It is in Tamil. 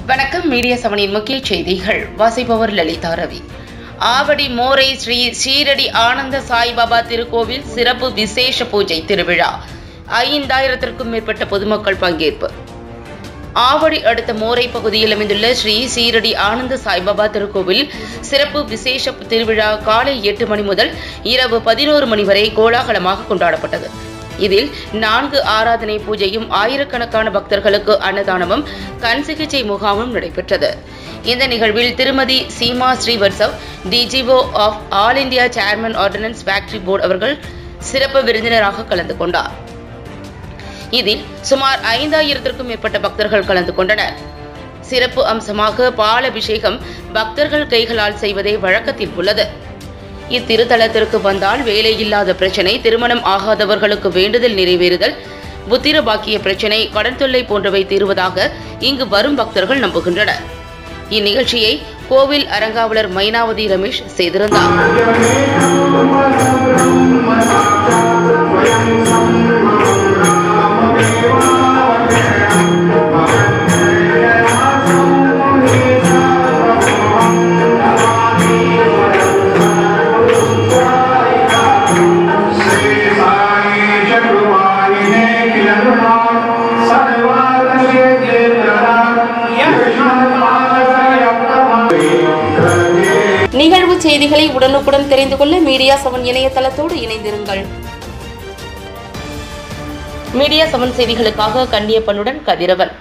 வணக்கம் மீடியா செவனின் முக்கிய செய்திகள் வாசிப்பவர் லலிதா ரவி ஆவடி மோரை ஸ்ரீ ஷீரடி ஆனந்த சாய்பாபா திருக்கோவில் சிறப்பு விசேஷ பூஜை திருவிழா ஐந்தாயிரத்திற்கும் மேற்பட்ட பொதுமக்கள் பங்கேற்பு ஆவடி அடுத்த மோரை பகுதியில் அமைந்துள்ள ஸ்ரீ சீரடி ஆனந்த சாய்பாபா திருக்கோவில் சிறப்பு விசேஷ திருவிழா காலை எட்டு மணி முதல் இரவு பதினோரு மணி வரை கோலாகலமாக கொண்டாடப்பட்டது இதில் நான்கு ஆராதனை பூஜையும் ஆயிரக்கணக்கான பக்தர்களுக்கு அன்னதானமும் கண் சிகிச்சை முகாமும் நடைபெற்றது இந்த நிகழ்வில் திருமதி Seema Srivastav DGO of all India chairman ordnance factory board அவர்கள் சிறப்பு விருந்தினராக கலந்து கொண்டார் இதில் சுமார் ஐந்தாயிரத்திற்கும் மேற்பட்ட பக்தர்கள் கலந்து கொண்டனர் சிறப்பு அம்சமாக பால் அபிஷேகம் பக்தர்கள் கைகளால் செய்வதே வழக்கத்தில் உள்ளது இத்திருத்தலத்திற்கு வந்தால் வேலை இல்லாத பிரச்சனை திருமணம் ஆகாதவர்களுக்கு வேண்டுதல் நிறைவேறுதல் புத்திர பாக்கிய பிரச்சனை கடன் தொல்லை போன்றவை தீர்வதாக இங்கு வரும் பக்தர்கள் நம்புகின்றனர் இந்நிகழ்ச்சியை கோவில் அரங்காவலர் மைனாவதி ரமேஷ் செய்திருந்தார் श्री साई चक्रवाणिने किलरुणा सर्वादये केन्द्रना நிகழ்வு செய்திகளை உடனுக்குடன் தெரிந்து கொள்ள மீடியா செவன் இணையதளத்தோடு இணைந்திருங்கள் மீடியா செவன் செய்திகளுக்காக கன்னியப்பனுடன் கதிரவன்